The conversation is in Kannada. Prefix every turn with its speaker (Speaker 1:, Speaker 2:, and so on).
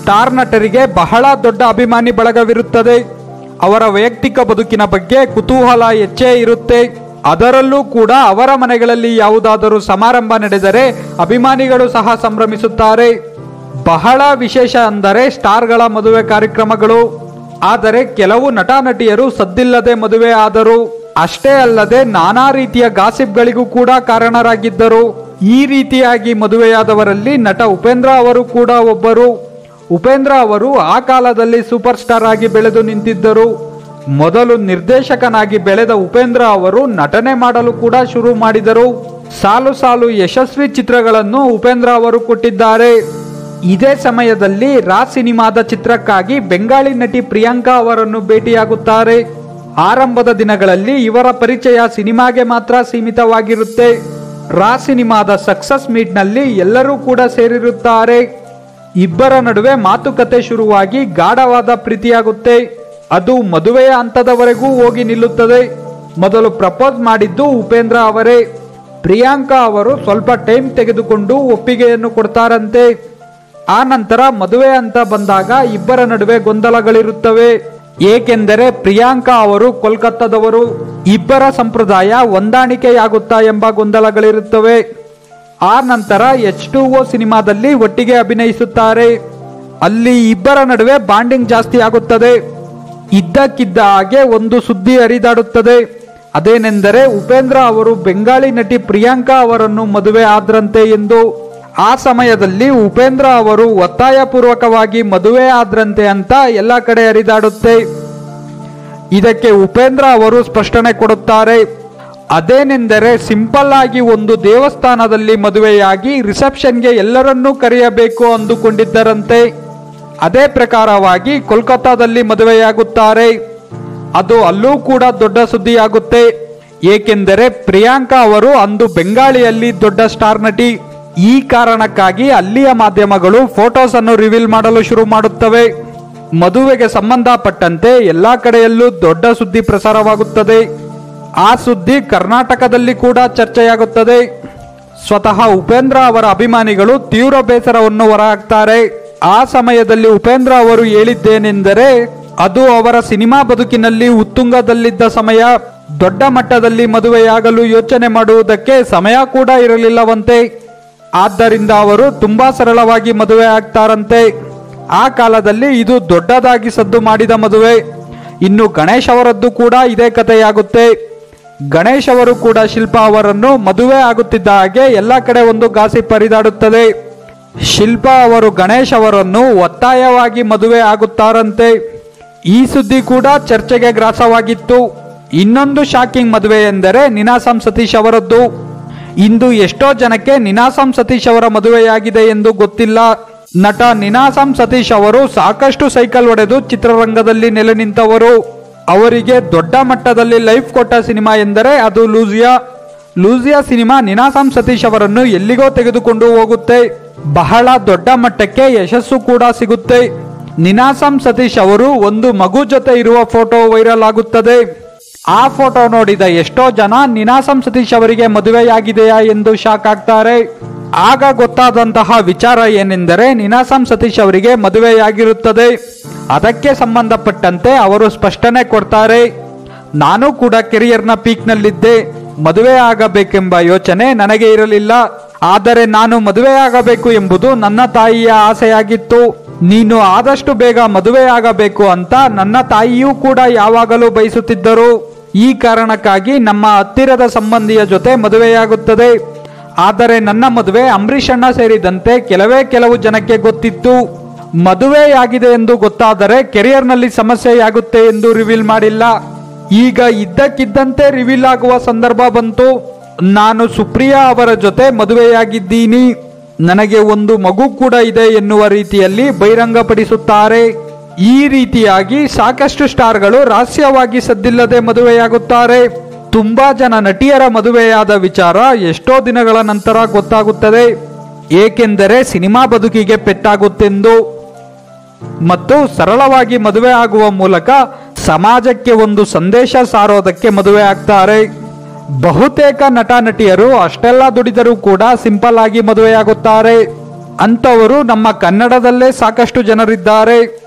Speaker 1: ಸ್ಟಾರ್ ನಟರಿಗೆ ಬಹಳ ದೊಡ್ಡ ಅಭಿಮಾನಿ ಬಳಗವಿರುತ್ತದೆ ಅವರ ವೈಯಕ್ತಿಕ ಬದುಕಿನ ಬಗ್ಗೆ ಕುತೂಹಲ ಹೆಚ್ಚೇ ಇರುತ್ತೆ ಅದರಲ್ಲೂ ಕೂಡ ಅವರ ಮನೆಗಳಲ್ಲಿ ಯಾವುದಾದರೂ ಸಮಾರಂಭ ನಡೆದರೆ ಅಭಿಮಾನಿಗಳು ಸಹ ಸಂಭ್ರಮಿಸುತ್ತಾರೆ ಬಹಳ ವಿಶೇಷ ಅಂದರೆ ಸ್ಟಾರ್ಗಳ ಮದುವೆ ಕಾರ್ಯಕ್ರಮಗಳು ಆದರೆ ಕೆಲವು ನಟ ನಟಿಯರು ಸದ್ದಿಲ್ಲದೆ ಮದುವೆ ಆದರು ಅಷ್ಟೇ ಅಲ್ಲದೆ ನಾನಾ ರೀತಿಯ ಗಾಸಿಪ್ಗಳಿಗೂ ಕೂಡ ಕಾರಣರಾಗಿದ್ದರು ಈ ರೀತಿಯಾಗಿ ಮದುವೆಯಾದವರಲ್ಲಿ ನಟ ಉಪೇಂದ್ರ ಅವರು ಕೂಡ ಒಬ್ಬರು ಉಪೇಂದ್ರ ಅವರು ಆ ಕಾಲದಲ್ಲಿ ಸೂಪರ್ ಸ್ಟಾರ್ ಆಗಿ ಬೆಳೆದು ನಿಂತಿದ್ದರು ಮೊದಲು ನಿರ್ದೇಶಕನಾಗಿ ಬೆಳೆದ ಉಪೇಂದ್ರ ಅವರು ನಟನೆ ಮಾಡಲು ಕೂಡ ಶುರು ಮಾಡಿದರು ಸಾಲು ಸಾಲು ಯಶಸ್ವಿ ಚಿತ್ರಗಳನ್ನು ಉಪೇಂದ್ರ ಅವರು ಕೊಟ್ಟಿದ್ದಾರೆ ಇದೇ ಸಮಯದಲ್ಲಿ ರಾ ಸಿನಿಮಾದ ಚಿತ್ರಕ್ಕಾಗಿ ಬೆಂಗಾಳಿ ನಟಿ ಪ್ರಿಯಾಂಕಾ ಅವರನ್ನು ಭೇಟಿಯಾಗುತ್ತಾರೆ ಆರಂಭದ ದಿನಗಳಲ್ಲಿ ಇವರ ಪರಿಚಯ ಸಿನಿಮಾಗೆ ಮಾತ್ರ ಸೀಮಿತವಾಗಿರುತ್ತೆ ರಾ ಸಿನಿಮಾದ ಸಕ್ಸಸ್ ಮೀಟ್ನಲ್ಲಿ ಎಲ್ಲರೂ ಕೂಡ ಸೇರಿರುತ್ತಾರೆ ಇಬ್ಬರ ನಡುವೆ ಮಾತುಕತೆ ಶುರುವಾಗಿ ಗಾಢವಾದ ಪ್ರೀತಿಯಾಗುತ್ತೆ ಅದು ಮದುವೆಯ ಹಂತದವರೆಗೂ ಹೋಗಿ ನಿಲ್ಲುತ್ತದೆ ಮೊದಲು ಪ್ರಪೋಸ್ ಮಾಡಿದ್ದು ಉಪೇಂದ್ರ ಅವರೇ ಪ್ರಿಯಾಂಕಾ ಅವರು ಸ್ವಲ್ಪ ಟೈಮ್ ತೆಗೆದುಕೊಂಡು ಒಪ್ಪಿಗೆಯನ್ನು ಕೊಡ್ತಾರಂತೆ ಆ ನಂತರ ಮದುವೆ ಅಂತ ಬಂದಾಗ ಇಬ್ಬರ ನಡುವೆ ಗೊಂದಲಗಳಿರುತ್ತವೆ ಏಕೆಂದರೆ ಪ್ರಿಯಾಂಕಾ ಅವರು ಕೋಲ್ಕತ್ತಾದವರು ಇಬ್ಬರ ಸಂಪ್ರದಾಯ ಹೊಂದಾಣಿಕೆಯಾಗುತ್ತಾ ಎಂಬ ಗೊಂದಲಗಳಿರುತ್ತವೆ ಆ ನಂತರ ಎಚ್ ಟು ಓ ಸಿನಿಮಾದಲ್ಲಿ ಒಟ್ಟಿಗೆ ಅಭಿನಯಿಸುತ್ತಾರೆ ಅಲ್ಲಿ ಇಬ್ಬರ ನಡುವೆ ಬಾಂಡಿಂಗ್ ಜಾಸ್ತಿ ಆಗುತ್ತದೆ ಇದ್ದಕ್ಕಿದ್ದ ಹಾಗೆ ಒಂದು ಸುದ್ದಿ ಹರಿದಾಡುತ್ತದೆ ಅದೇನೆಂದರೆ ಉಪೇಂದ್ರ ಅವರು ಬೆಂಗಾಳಿ ನಟಿ ಪ್ರಿಯಾಂಕಾ ಅವರನ್ನು ಮದುವೆ ಆದ್ರಂತೆ ಎಂದು ಆ ಸಮಯದಲ್ಲಿ ಉಪೇಂದ್ರ ಅವರು ಒತ್ತಾಯಪೂರ್ವಕವಾಗಿ ಮದುವೆ ಆದ್ರಂತೆ ಅಂತ ಎಲ್ಲ ಕಡೆ ಹರಿದಾಡುತ್ತೆ ಇದಕ್ಕೆ ಉಪೇಂದ್ರ ಅವರು ಸ್ಪಷ್ಟನೆ ಕೊಡುತ್ತಾರೆ ಅದೇನೆಂದರೆ ಸಿಂಪಲ್ ಆಗಿ ಒಂದು ದೇವಸ್ಥಾನದಲ್ಲಿ ಮದುವೆಯಾಗಿ ರಿಸೆಪ್ಷನ್ಗೆ ಎಲ್ಲರನ್ನೂ ಕರೆಯಬೇಕು ಅಂದುಕೊಂಡಿದ್ದರಂತೆ ಅದೇ ಪ್ರಕಾರವಾಗಿ ಕೋಲ್ಕತ್ತಾದಲ್ಲಿ ಮದುವೆಯಾಗುತ್ತಾರೆ ಅದು ಅಲ್ಲೂ ಕೂಡ ದೊಡ್ಡ ಸುದ್ದಿಯಾಗುತ್ತೆ ಏಕೆಂದರೆ ಪ್ರಿಯಾಂಕಾ ಅವರು ಅಂದು ಬೆಂಗಾಳಿಯಲ್ಲಿ ದೊಡ್ಡ ಸ್ಟಾರ್ ನಟಿ ಈ ಕಾರಣಕ್ಕಾಗಿ ಅಲ್ಲಿಯ ಮಾಧ್ಯಮಗಳು ಫೋಟೋಸ್ ಅನ್ನು ರಿವೀಲ್ ಮಾಡಲು ಶುರು ಮಾಡುತ್ತವೆ ಮದುವೆಗೆ ಸಂಬಂಧಪಟ್ಟಂತೆ ಎಲ್ಲಾ ಕಡೆಯಲ್ಲೂ ದೊಡ್ಡ ಸುದ್ದಿ ಪ್ರಸಾರವಾಗುತ್ತದೆ ಆ ಸುದ್ದಿ ಕರ್ನಾಟಕದಲ್ಲಿ ಕೂಡ ಚರ್ಚೆಯಾಗುತ್ತದೆ ಸ್ವತಃ ಉಪೇಂದ್ರ ಅವರ ಅಭಿಮಾನಿಗಳು ತೀವ್ರ ಬೇಸರವನ್ನು ಹೊರಹಾಕ್ತಾರೆ ಆ ಸಮಯದಲ್ಲಿ ಉಪೇಂದ್ರ ಅವರು ಹೇಳಿದ್ದೇನೆಂದರೆ ಅದು ಅವರ ಸಿನಿಮಾ ಬದುಕಿನಲ್ಲಿ ಉತ್ತುಂಗದಲ್ಲಿದ್ದ ಸಮಯ ದೊಡ್ಡ ಮಟ್ಟದಲ್ಲಿ ಮದುವೆಯಾಗಲು ಯೋಚನೆ ಮಾಡುವುದಕ್ಕೆ ಸಮಯ ಕೂಡ ಇರಲಿಲ್ಲವಂತೆ ಆದ್ದರಿಂದ ಅವರು ತುಂಬಾ ಸರಳವಾಗಿ ಮದುವೆ ಆಗ್ತಾರಂತೆ ಆ ಕಾಲದಲ್ಲಿ ಇದು ದೊಡ್ಡದಾಗಿ ಸದ್ದು ಮಾಡಿದ ಮದುವೆ ಇನ್ನು ಗಣೇಶ್ ಅವರದ್ದು ಕೂಡ ಇದೇ ಕಥೆಯಾಗುತ್ತೆ ಗಣೇಶ್ ಅವರು ಕೂಡ ಶಿಲ್ಪಾ ಅವರನ್ನು ಮದುವೆ ಆಗುತ್ತಿದ್ದ ಹಾಗೆ ಎಲ್ಲ ಕಡೆ ಒಂದು ಗಾಸಿಪ್ ಹರಿದಾಡುತ್ತದೆ ಶಿಲ್ಪಾ ಅವರು ಗಣೇಶ್ ಅವರನ್ನು ಒತ್ತಾಯವಾಗಿ ಮದುವೆ ಆಗುತ್ತಾರಂತೆ ಈ ಸುದ್ದಿ ಕೂಡ ಚರ್ಚೆಗೆ ಗ್ರಾಸವಾಗಿತ್ತು ಇನ್ನೊಂದು ಶಾಕಿಂಗ್ ಮದುವೆ ಎಂದರೆ ನಿನಾಸಂ ಸತೀಶ್ ಅವರದ್ದು ಇಂದು ಎಷ್ಟೋ ಜನಕ್ಕೆ ನಿನಾಸಂ ಸತೀಶ್ ಅವರ ಮದುವೆಯಾಗಿದೆ ಎಂದು ಗೊತ್ತಿಲ್ಲ ನಟ ನಿನಾಸಂ ಸತೀಶ್ ಅವರು ಸಾಕಷ್ಟು ಸೈಕಲ್ ಹೊಡೆದು ಚಿತ್ರರಂಗದಲ್ಲಿ ನೆಲೆ ನಿಂತವರು ಅವರಿಗೆ ದೊಡ್ಡ ಮಟ್ಟದಲ್ಲಿ ಲೈಫ್ ಕೊಟ್ಟ ಸಿನಿಮಾ ಎಂದರೆ ಅದು Lucia Lucia cinema Ninasam Sathish ಅವರನ್ನು ಎಲ್ಲಿಗೋ ತೆಗೆದುಕೊಂಡು ಹೋಗುತ್ತೆ ಬಹಳ ದೊಡ್ಡ ಮಟ್ಟಕ್ಕೆ ಯಶಸ್ಸು ಕೂಡ ಸಿಗುತ್ತೆ ನಿನಾಸಂ ಸತೀಶ್ ಅವರು ಒಂದು ಮಗು ಜೊತೆ ಇರುವ ಫೋಟೋ ವೈರಲ್ ಆಗುತ್ತದೆ ಆ ಫೋಟೋ ನೋಡಿದ ಎಷ್ಟೋ ಜನ ನಿನಾಸಂ ಸತೀಶ್ ಅವರಿಗೆ ಮದುವೆಯಾಗಿದೆಯಾ ಎಂದು ಶಾಕ್ ಆಗ್ತಾರೆ ಆಗ ಗೊತ್ತಾದಂತಹ ವಿಚಾರ ಏನೆಂದರೆ ನಿನಾಸಂ ಸತೀಶ್ ಅವರಿಗೆ ಮದುವೆಯಾಗಿರುತ್ತದೆ ಅದಕ್ಕೆ ಸಂಬಂಧಪಟ್ಟಂತೆ ಅವರು ಸ್ಪಷ್ಟನೆ ಕೊಡ್ತಾರೆ ನಾನು ಕೂಡ ಕೆರಿಯರ್ನ ಪೀಕ್ನಲ್ಲಿದ್ದೆ ಮದುವೆ ಆಗಬೇಕೆಂಬ ಯೋಚನೆ ನನಗೆ ಇರಲಿಲ್ಲ ಆದರೆ ನಾನು ಮದುವೆಯಾಗಬೇಕು ಎಂಬುದು ನನ್ನ ತಾಯಿಯ ಆಸೆಯಾಗಿತ್ತು ನೀನು ಆದಷ್ಟು ಬೇಗ ಮದುವೆಯಾಗಬೇಕು ಅಂತ ನನ್ನ ತಾಯಿಯೂ ಕೂಡ ಯಾವಾಗಲೂ ಬಯಸುತ್ತಿದ್ದರು ಈ ಕಾರಣಕ್ಕಾಗಿ ನಮ್ಮ ಹತ್ತಿರದ ಸಂಬಂಧಿಯ ಜೊತೆ ಮದುವೆಯಾಗುತ್ತದೆ ಆದರೆ ನನ್ನ ಮದುವೆ ಅಂಬರೀಷ್ ಅಣ್ಣ ಸೇರಿದಂತೆ ಕೆಲವೇ ಕೆಲವು ಜನಕ್ಕೆ ಗೊತ್ತಿತ್ತು ಮದುವೆಯಾಗಿದೆ ಎಂದು ಗೊತ್ತಾದರೆ ಕೆರಿಯರ್ನಲ್ಲಿ ಸಮಸ್ಯೆಯಾಗುತ್ತೆ ಎಂದು ರಿವೀಲ್ ಮಾಡಿಲ್ಲ ಈಗ ಇದ್ದಕ್ಕಿದ್ದಂತೆ ರಿವೀಲ್ ಆಗುವ ಸಂದರ್ಭ ಬಂತು ನಾನು ಸುಪ್ರಿಯಾ ಅವರ ಜೊತೆ ಮದುವೆಯಾಗಿದ್ದೀನಿ ನನಗೆ ಒಂದು ಮಗು ಕೂಡ ಇದೆ ಎನ್ನುವ ರೀತಿಯಲ್ಲಿ ಬಹಿರಂಗಪಡಿಸುತ್ತಾರೆ ಈ ರೀತಿಯಾಗಿ ಸಾಕಷ್ಟು ಸ್ಟಾರ್ಗಳು ರಹಸ್ಯವಾಗಿ ಸದ್ದಿಲ್ಲದೆ ಮದುವೆಯಾಗುತ್ತಾರೆ ತುಂಬಾ ಜನ ನಟಿಯರ ಮದುವೆಯಾದ ವಿಚಾರ ಎಷ್ಟೋ ದಿನಗಳ ನಂತರ ಗೊತ್ತಾಗುತ್ತದೆ ಏಕೆಂದರೆ ಸಿನಿಮಾ ಬದುಕಿಗೆ ಪೆಟ್ಟಾಗುತ್ತೆಂದು ಮತ್ತು ಸರಳವಾಗಿ ಮದುವೆ ಆಗುವ ಮೂಲಕ ಸಮಾಜಕ್ಕೆ ಒಂದು ಸಂದೇಶ ಸಾರೋದಕ್ಕೆ ಮದುವೆ ಆಗ್ತಾರೆ ಬಹುತೇಕ ನಟ ನಟಿಯರು ಅಷ್ಟೆಲ್ಲ ದುಡಿದರೂ ಕೂಡ ಸಿಂಪಲ್ ಆಗಿ ಮದುವೆಯಾಗುತ್ತಾರೆ ಅಂಥವರು ನಮ್ಮ ಕನ್ನಡದಲ್ಲೇ ಸಾಕಷ್ಟು ಜನರಿದ್ದಾರೆ